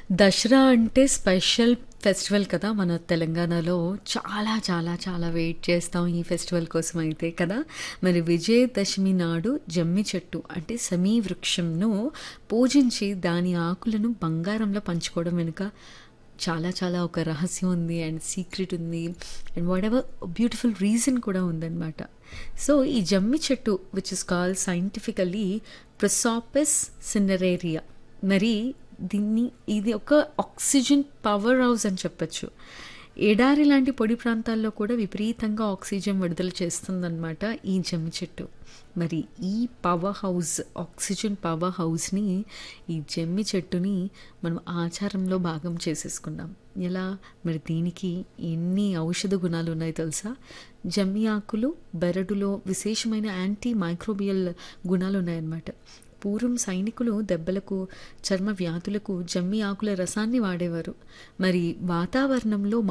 దసరా అంటే special festival కదా మన తెలంగాణలో చాలా చాలా చాలా వెయిట్ చేస్తాం ఈ ఫెస్టివల్ కోసం అయితే కదా మరి విజయదశమి నాడు జమ్మి చెట్టు అంటే సమీ వృక్షంను పూజించి దాని ఆకులను బంగారంలో పంచుకోవడం వెనుక చాలా చాలా ఒక రహస్యం ఉంది అండ్ సీక్రెట్ ఉంది and whatever beautiful reason కూడా ఉందన్నమాట సో ఈ జమ్మి చెట్టు which is call scientifically Prosopis cineraria మరి దీన్ని ఇది ఒక ఆక్సిజన్ పవర్ హౌస్ అని చెప్పచ్చు ఎడారి లాంటి పొడి ప్రాంతాల్లో కూడా విపరీతంగా ఆక్సిజన్ విడుదల చేస్తుందన్నమాట ఈ జమ్మి చెట్టు మరి ఈ పవర్ హౌస్ ఆక్సిజన్ పవర్ హౌస్ని ఈ జమ్మి చెట్టుని మనం ఆచారంలో భాగం చేసేసుకున్నాం ఎలా మరి దీనికి ఎన్ని ఔషధ గుణాలు ఉన్నాయో తెలుసా జమ్మి ఆకులు బెరడులో విశేషమైన యాంటీ మైక్రోబియల్ గుణాలు ఉన్నాయన్నమాట పూర్వం సైనికులు దెబ్బలకు చర్మ వ్యాధులకు జమ్మి ఆకుల రసాన్ని వాడేవారు మరి వాతావరణంలో